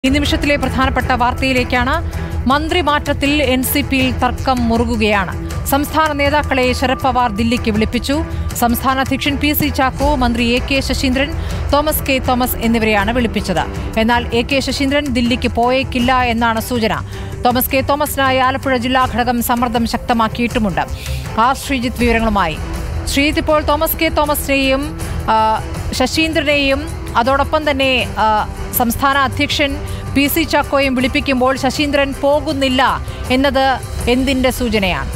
ഈ നിമിഷത്തിലെ പ്രധാനപ്പെട്ട വാർത്തയിലേക്കാണ് മന്ത്രി മാറ്റത്തിൽ എൻ സി പിയിൽ തർക്കം മുറുകുകയാണ് സംസ്ഥാന നേതാക്കളെ ശരത് പവാർ ദില്ലിക്ക് വിളിപ്പിച്ചു സംസ്ഥാന അധ്യക്ഷൻ പി സി ചാക്കോ മന്ത്രി A K Saseendran Thomas K Thomas എന്നിവരെയാണ് വിളിപ്പിച്ചത് എന്നാൽ എ കെ ശശീന്ദ്രൻ ദില്ലിക്ക് പോയേക്കില്ല എന്നാണ് സൂചന തോമസ് കെ തോമസിനായി ആലപ്പുഴ ജില്ലാ ഘടകം സമ്മർദ്ദം ശക്തമാക്കിയിട്ടുമുണ്ട് ആർ ശ്രീജിത്ത് വിവരങ്ങളുമായി ശ്രീജിത്ത് ഇപ്പോൾ തോമസ് കെ തോമസിനെയും ആ, ശശീന്ദ്രനെയും അതോടൊപ്പം തന്നെ ആ, സംസ്ഥാന അധ്യക്ഷൻ പി സി ചാക്കോയും വിളിപ്പിക്കുമ്പോൾ ശശീന്ദ്രൻ പോകുന്നില്ല എന്നത് എന്തിന്റെ സൂചനയാണ്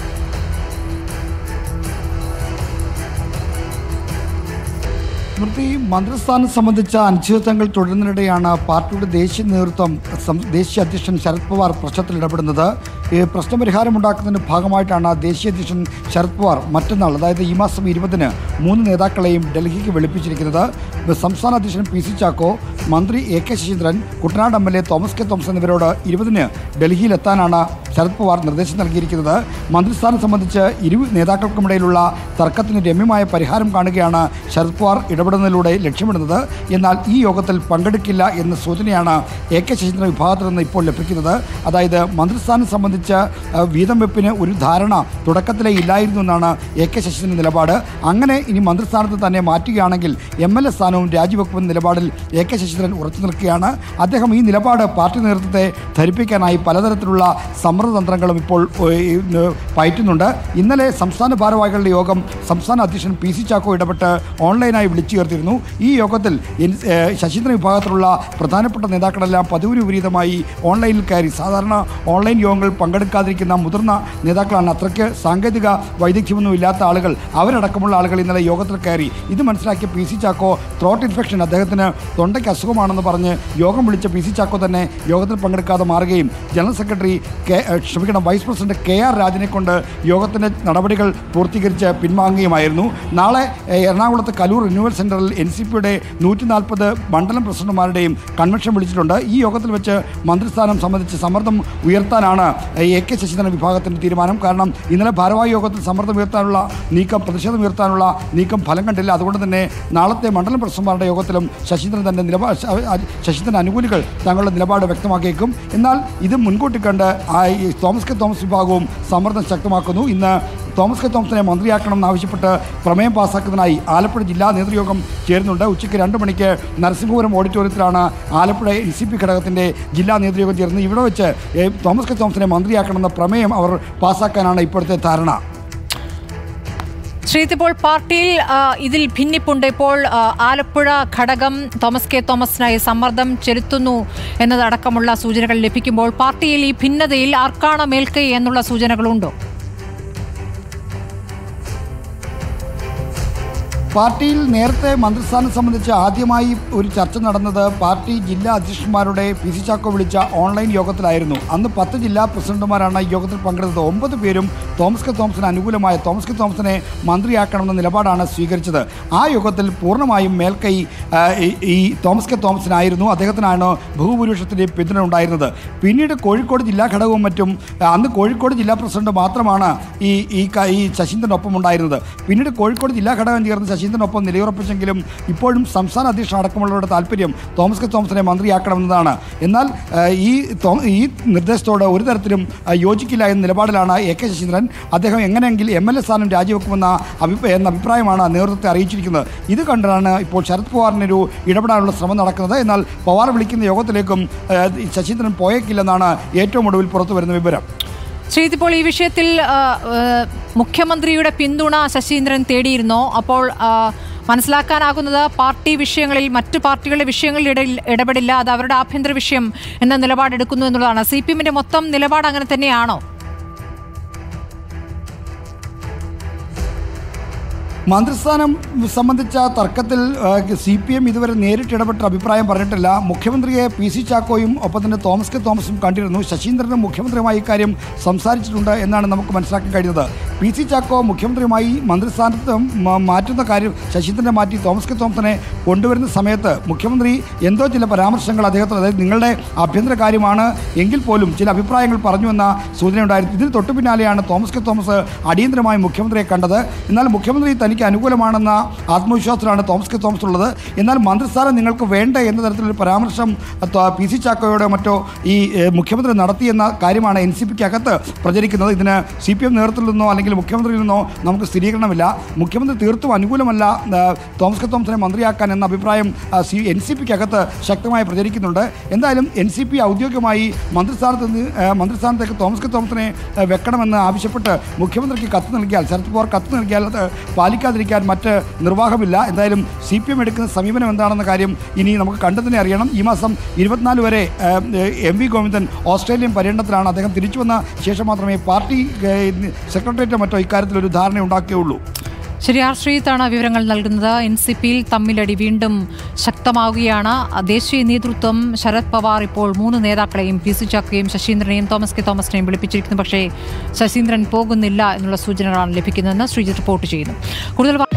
സ്മൃതി മന്ത്രിസ്ഥാനം സംബന്ധിച്ച അനിശ്ചിതത്വങ്ങൾ തുടരുന്നതിനിടെയാണ് പാർട്ടിയുടെ ദേശീയ നേതൃത്വം സം- ദേശീയ അധ്യക്ഷൻ ശരത് പവാർ പ്രശ്നത്തിൽ ഇടപെടുന്നത് ഈ പ്രശ്നപരിഹാരമുണ്ടാക്കുന്നതിന്റെ ഭാഗമായിട്ടാണ് ദേശീയ അധ്യക്ഷൻ ശരത് പവാർ മറ്റന്നാൾ അതായത് ഈ മാസം ഇരുപതിന് മൂന്ന് നേതാക്കളെയും ഡൽഹിക്ക് വിളിപ്പിച്ചിരിക്കുന്നത് സംസ്ഥാന അധ്യക്ഷൻ പി സി ചാക്കോ മന്ത്രി A K Saseendran Kuttanad M L A Thomas K Thomas എന്നിവരോട് ഇരുപതിന് ഡൽഹിയിലെത്താനാണ് ശരത് പവാർ നിർദ്ദേശം നൽകിയിരിക്കുന്നത് മന്ത്രിസ്ഥാനം സംബന്ധിച്ച് ഇരു നേതാക്കൾക്കുമിടയിലുള്ള തർക്കത്തിന് രമ്യമായ പരിഹാരം കാണുകയാണ് ശരത് പവാർ ഇടപെടുന്നതിലൂടെ ലക്ഷ്യമിടുന്നത് എന്നാൽ ഈ യോഗത്തിൽ പങ്കെടുക്കില്ല എന്ന സൂചനയാണ് എ കെ ശശീന്ദ്രൻ വിഭാഗത്തിൽ നിന്ന് ഇപ്പോൾ ലഭിക്കുന്നത് അതായത് മന്ത്രിസ്ഥാനം സംബന്ധിച്ച് ആ, വീതം വെപ്പിന് ഒരു ധാരണ തുടക്കത്തിലേ ഇല്ലായിരുന്നു എന്നാണ് എ കെ ശശീന്ദ്രൻ നിലപാട് അങ്ങനെ ഇനി മന്ത്രിസ്ഥാനത്ത് തന്നെ മാറ്റുകയാണെങ്കിൽ എം എൽ എ സ്ഥാനവും രാജിവെക്കുമെന്ന നിലപാടിൽ എ കെ ശശീന്ദ്രൻ ഉറച്ചു നിൽക്കുകയാണ് അദ്ദേഹം ഈ നിലപാട് പാർട്ടി നേതൃത്വത്തെ ധരിപ്പിക്കാനായി പലതരത്തിലുള്ള സമ്മർദ്ദതന്ത്രങ്ങളും ഇപ്പോൾ ഏഹ്, ഇന്ന് പയറ്റുന്നുണ്ട് ഇന്നലെ സംസ്ഥാന ഭാരവാഹികളുടെ യോഗം സംസ്ഥാന അധ്യക്ഷൻ പി സി ചാക്കോ ഇടപെട്ട് ഓൺലൈനായി വിളിച്ചു ചേർത്തിരുന്നു ഈ യോഗത്തിൽ എൻ- ഏഹ്, ശശീന്ദ്രൻ വിഭാഗത്തിലുള്ള പ്രധാനപ്പെട്ട നേതാക്കളെല്ലാം പതിവിന് വിപരീതമായി ഓൺലൈനിൽ കയറി സാധാരണ ഓൺലൈൻ യോഗങ്ങൾ പങ്കെടുക്കാതിരിക്കുന്ന മുതിർന്ന നേതാക്കളാണ് അത്രയ്ക്ക് സാങ്കേതിക വൈദഗ്ധ്യമൊന്നും ഇല്ലാത്ത ആളുകൾ അവരടക്കമുള്ള ആളുകൾ ഇന്നലെ യോഗത്തിൽ കയറി ഇത് മനസ്സിലാക്കിയ P C Chacko throat infection അദ്ദേഹത്തിന് തൊണ്ടയ്ക്ക് അസുഖമാണെന്ന് പറഞ്ഞ് യോഗം വിളിച്ച പി സി ചാക്കോ തന്നെ യോഗത്തിൽ പങ്കെടുക്കാതെ മാറുകയും ജനറൽ സെക്രട്ടറി കെ ഏഹ് ക്ഷമിക്കണം വൈസ് പ്രസിഡന്റ് കെ ആർ രാജനെ കൊണ്ട് യോഗത്തിൻ്റെ നടപടികൾ പൂർത്തീകരിച്ച് പിൻവാങ്ങുകയുമായിരുന്നു നാളെ ഏഹ്, എറണാകുളത്ത് കലൂർ റിന്യൂവൽ സെന്ററിൽ എൻ സി പിയുടെ നൂറ്റി നാൽപ്പത് മണ്ഡലം പ്രസിഡന്റുമാരുടെയും കൺവെൻഷൻ വിളിച്ചിട്ടുണ്ട് ഈ യോഗത്തിൽ വെച്ച് മന്ത്രിസ്ഥാനം സംബന്ധിച്ച് സമ്മർദ്ദം ഉയർത്താനാണ് ഏഹ്, എ കെ ശശീന്ദ്രൻ വിഭാഗത്തിൻ്റെ തീരുമാനം കാരണം ഇന്നലെ ഭാരവാഹി യോഗത്തിൽ സമ്മർദ്ദം ഉയർത്താനുള്ള നീക്കം പ്രതിഷേധം ഉയർത്താനുള്ള നീക്കം ഫലം കണ്ടില്ല അതുകൊണ്ട് തന്നെ നാളത്തെ മണ്ഡലം പ്രസിഡന്റുമാരുടെ യോഗത്തിലും ശശീന്ദ്രൻ തന്റെ നിലപാട് ശശീന്ദ്രൻ അനുകൂലികൾ തങ്ങളുടെ നിലപാട് വ്യക്തമാക്കിയേക്കും എന്നാൽ ഇത് മുൻകൂട്ടി കണ്ട് ആ ഈ തോമസ് കെ തോമസ് വിഭാഗവും സമ്മർദ്ദം ശക്തമാക്കുന്നു ഇന്ന് തോമസ് കെ തോമസിനെ മന്ത്രിയാക്കണം എന്നാവശ്യപ്പെട്ട് പ്രമേയം പാസ്സാക്കുന്നതിനായി ആലപ്പുഴ ജില്ലാ നേതൃയോഗം ചേരുന്നുണ്ട് ഉച്ചയ്ക്ക് രണ്ട് മണിക്ക് നരസിംഹപുരം ഓഡിറ്റോറിയത്തിലാണ് ആലപ്പുഴ എൻ സി പി ഘടകത്തിൻ്റെ ജില്ലാ നേതൃയോഗം ചേരുന്നത് ഇവിടെ വെച്ച് ഏ, തോമസ് കെ തോമസിനെ മന്ത്രിയാക്കണമെന്ന പ്രമേയം അവർ പാസ്സാക്കാനാണ് ഇപ്പോഴത്തെ ധാരണ ശ്രീജിത്ത് ഇപ്പോൾ പാർട്ടിയിൽ ആ, ഇതിൽ ഭിന്നിപ്പുണ്ട് ഇപ്പോൾ ആ, ആലപ്പുഴ ഘടകം തോമസ് കെ തോമസിനായി സമ്മർദ്ദം ചെലുത്തുന്നു എന്നതടക്കമുള്ള സൂചനകൾ ലഭിക്കുമ്പോൾ പാർട്ടിയിൽ ഈ ഭിന്നതയിൽ ആർക്കാണ് മേൽക്കൈ എന്നുള്ള സൂചനകളുണ്ടോ പാർട്ടിയിൽ നേരത്തെ മന്ത്രിസ്ഥാനം സംബന്ധിച്ച് ആദ്യമായി ഒരു ചർച്ച നടന്നത് പാർട്ടി ജില്ലാ അധ്യക്ഷന്മാരുടെ പി സി ചാക്കോ വിളിച്ച ഓൺലൈൻ യോഗത്തിലായിരുന്നു അന്ന് പത്ത് ജില്ലാ പ്രസിഡന്റുമാരാണ് ഈ യോഗത്തിൽ പങ്കെടുത്തത് ഒമ്പത് പേരും തോമസ് കെ തോമസിന് അനുകൂലമായ തോമസ് കെ തോമസിനെ മന്ത്രിയാക്കണമെന്ന നിലപാടാണ് സ്വീകരിച്ചത് ആ യോഗത്തിൽ പൂർണ്ണമായും മേൽക്കൈ ആ, ഈ- ഈ തോമസ് കെ തോമസിനായിരുന്നു അദ്ദേഹത്തിനാണ് ബഹുഭൂരിപക്ഷത്തിൻ്റെ പിന്തുണ ഉണ്ടായിരുന്നത് പിന്നീട് കോഴിക്കോട് ജില്ലാ ഘടകവും മറ്റും ആ, അന്ന് കോഴിക്കോട് ജില്ലാ പ്രസിഡന്റ് മാത്രമാണ് ഈ ഈ ക- ഈ ശശീന്ദ്രനൊപ്പം ഉണ്ടായിരുന്നത് പിന്നീട് കോഴിക്കോട് ജില്ലാ ഘടകം ചേർന്ന് ശശീന്ദ്രനൊപ്പം നിലയുറപ്പിച്ചെങ്കിലും ഇപ്പോഴും സംസ്ഥാന അധ്യക്ഷൻ അടക്കമുള്ളവരുടെ താല്പര്യം തോമസ് കെ തോമസിനെ മന്ത്രിയാക്കണമെന്നതാണ് എന്നാൽ ആ, ഈ തോ- ഈ നിർദ്ദേശത്തോട് ഒരു തരത്തിലും ആ, യോജിക്കില്ല എന്ന നിലപാടിലാണ് എ കെ ശശീന്ദ്രൻ അദ്ദേഹം എങ്ങനെയെങ്കിൽ എം എൽ എ സ്ഥാനം രാജിവെക്കുമെന്ന അഭിപ്രായ എന്ന അഭിപ്രായമാണ് നേതൃത്വത്തെ അറിയിച്ചിരിക്കുന്നത് ഇത് കണ്ടാണ് ഇപ്പോൾ ശരത് പവാറിനൊരു ഇടപെടാനുള്ള ശ്രമം നടക്കുന്നത് എന്നാൽ പവാർ വിളിക്കുന്ന യോഗത്തിലേക്കും ആ, ശശീന്ദ്രൻ പോയേക്കില്ലെന്നാണ് ഏറ്റവും ഒടുവിൽ പുറത്തു വരുന്ന വിവരം ശ്രീജിത്ത് ഇപ്പോൾ ഈ വിഷയത്തിൽ ആ, ആ, മുഖ്യമന്ത്രിയുടെ പിന്തുണ ശശീന്ദ്രൻ തേടിയിരുന്നോ അപ്പോൾ ആ, മനസ്സിലാക്കാനാകുന്നത് പാർട്ടി വിഷയങ്ങളിൽ മറ്റു പാർട്ടികളുടെ വിഷയങ്ങളിൽ ഇടയിൽ ഇടപെടില്ല അത് അവരുടെ ആഭ്യന്തര വിഷയം എന്ന നിലപാടെടുക്കുന്നു എന്നുള്ളതാണ് സി പി എമ്മിന്റെ മൊത്തം നിലപാട് അങ്ങനെ തന്നെയാണോ മന്ത്രിസ്ഥാനം സംബന്ധിച്ച തർക്കത്തിൽ സി പി എം ഇതുവരെ നേരിട്ട് ഇടപെട്ട അഭിപ്രായം പറഞ്ഞിട്ടില്ല മുഖ്യമന്ത്രിയെ പി സി ചാക്കോയും ഒപ്പം തന്നെ തോമസ് കെ തോമസും കണ്ടിരുന്നു ശശീന്ദ്രനും മുഖ്യമന്ത്രിയുമായി ഇക്കാര്യം സംസാരിച്ചിട്ടുണ്ട് എന്നാണ് നമുക്ക് മനസ്സിലാക്കാൻ കഴിയുന്നത് പി സി ചാക്കോ മുഖ്യമന്ത്രിയുമായി മന്ത്രിസ്ഥാനത്ത് മ- മാറ്റുന്ന കാര്യം ശശീന്ദ്രനെ മാറ്റി തോമസ് കെ തോമസിനെ കൊണ്ടുവരുന്ന സമയത്ത് മുഖ്യമന്ത്രി എന്തോ ചില പരാമർശങ്ങൾ അദ്ദേഹത്തിന് അതായത് നിങ്ങളുടെ ആഭ്യന്തര കാര്യമാണ് എങ്കിൽ പോലും ചില അഭിപ്രായങ്ങൾ പറഞ്ഞു എന്ന സൂചനയുണ്ടായിരുന്നു ഇതിന് തൊട്ടു പിന്നാലെയാണ് തോമസ് കെ തോമസ് അടിയന്തരമായി മുഖ്യമന്ത്രിയെ കണ്ടത് എന്നാൽ മുഖ്യമന്ത്രി തനിക്ക് തനിക്ക് അനുകൂലമാണെന്ന ആത്മവിശ്വാസത്തിലാണ് തോമസ് കെ തോമസ് ഉള്ളത് എന്നാൽ മന്ത്രിസ്ഥാനം നിങ്ങൾക്ക് വേണ്ട എന്ന തരത്തിലൊരു പരാമർശം ത- പി സി ചാക്കോയോടെ മറ്റോ ഈ ഏഹ്, മുഖ്യമന്ത്രി നടത്തിയെന്ന കാര്യമാണ് എൻ സി പിക്ക് അകത്ത് പ്രചരിക്കുന്നത് ഇതിന് സി പി എം നേതൃത്വത്തിൽ നിന്നോ അല്ലെങ്കിൽ മുഖ്യമന്ത്രിയിൽ നിന്നോ നമുക്ക് സ്ഥിരീകരണമില്ല മുഖ്യമന്ത്രി തീർത്തും അനുകൂലമല്ല ഏഹ്, തോമസ് കെ തോമസിനെ മന്ത്രിയാക്കാൻ എന്ന അഭിപ്രായം ആ, സി എൻ സി പിക്ക് അകത്ത് ശക്തമായി പ്രചരിക്കുന്നുണ്ട് എന്തായാലും എൻ സി പി ഔദ്യോഗികമായി മന്ത്രിസ്ഥാനത്ത് നിന്ന് ഏഹ്, മന്ത്രിസ്ഥാനത്തേക്ക് തോമസ് കെ തോമസിനെ ഏഹ്, വെക്കണമെന്ന് ആവശ്യപ്പെട്ട് മുഖ്യമന്ത്രിക്ക് കത്ത് നൽകിയാൽ ശരത് പവാർ കത്ത് നൽകിയാൽ അത് പാലിക്കാതിരിക്കാൻ മറ്റ് നിർവാഹമില്ല എന്തായാലും സി പി എം എടുക്കുന്ന സമീപനം എന്താണെന്ന കാര്യം ഇനി നമുക്ക് കണ്ടു തന്നെ അറിയണം ഈ മാസം ഇരുപത്തിനാല് വരെ ഏഹ്, എം വി ഗോവിന്ദൻ ഓസ്ട്രേലിയൻ പര്യടനത്തിലാണ് അദ്ദേഹം തിരിച്ചു വന്ന ശേഷം മാത്രമേ പാർട്ടി ഏഹ്, സെക്രട്ടേറിയറ്റോ മറ്റോ ഇക്കാര്യത്തിൽ ഒരു ധാരണ ഉണ്ടാക്കുകയുള്ളൂ ശരി ആർ ശ്രീത്താണ് വിവരങ്ങൾ നൽകുന്നത് എൻ സി പിയിൽ തമ്മിലടി വീണ്ടും ശക്തമാവുകയാണ് ദേശീയ നേതൃത്വം ശരത് പവാർ ഇപ്പോൾ മൂന്ന് നേതാക്കളെയും പി സി ചാക്കയും ശശീന്ദ്രനെയും തോമസ് കെ തോമസിനെയും വിളിപ്പിച്ചിരിക്കുന്നു പക്ഷേ ശശീന്ദ്രൻ പോകുന്നില്ല എന്നുള്ള സൂചനകളാണ് ലഭിക്കുന്നതെന്ന് ശ്രീജിത്ത് റിപ്പോർട്ട് ചെയ്യുന്നു കൂടുതൽ വാ-